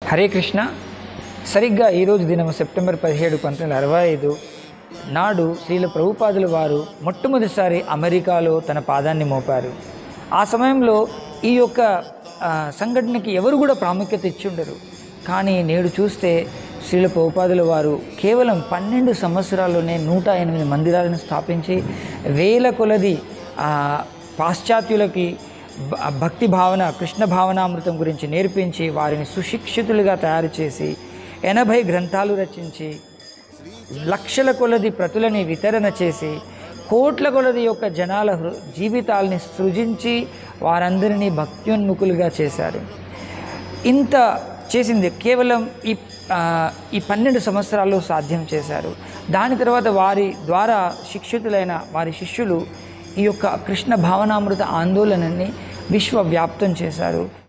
హరే కృష్ణ సరిగ్గా ఈరోజు దినం సెప్టెంబర్ పదిహేడు పంతొమ్మిది వందల అరవై ఐదు నాడు శ్రీల ప్రభుపాదుల వారు మొట్టమొదటిసారి అమెరికాలో తన పాదాన్ని మోపారు ఆ సమయంలో ఈ యొక్క ఆ, సంఘటనకి ఎవరు కూడా ప్రాముఖ్యత ఇచ్చుండరు కానీ నేడు చూస్తే శ్రీల ప్రభుపాదుల వారు కేవలం పన్నెండు సంవత్సరాల్లోనే నూట ఎనిమిది మందిరాలను స్థాపించి వేల కొలది ఆ, పాశ్చాత్యులకి భ- భక్తి భావన కృష్ణ భావనామృతం గురించి నేర్పించి వారిని సుశిక్షితులుగా తయారు చేసి ఎనభై గ్రంథాలు రచించి లక్షల కొలది ప్రతులని వితరణ చేసి కోట్ల కొలది యొక్క జనాల హృ- జీవితాల్ని సృజించి వారందరినీ భక్త్యోన్ముఖులుగా చేశారు ఇంత చేసింది కేవలం ఈ ఆ, ఈ పన్నెండు సంవత్సరాల్లో సాధ్యం చేశారు దాని తర్వాత వారి ద్వారా శిక్షితులైన వారి శిష్యులు ఈ యొక్క కృష్ణ భావనామృత ఆందోళనని విశ్వవ్యాప్తం చేశారు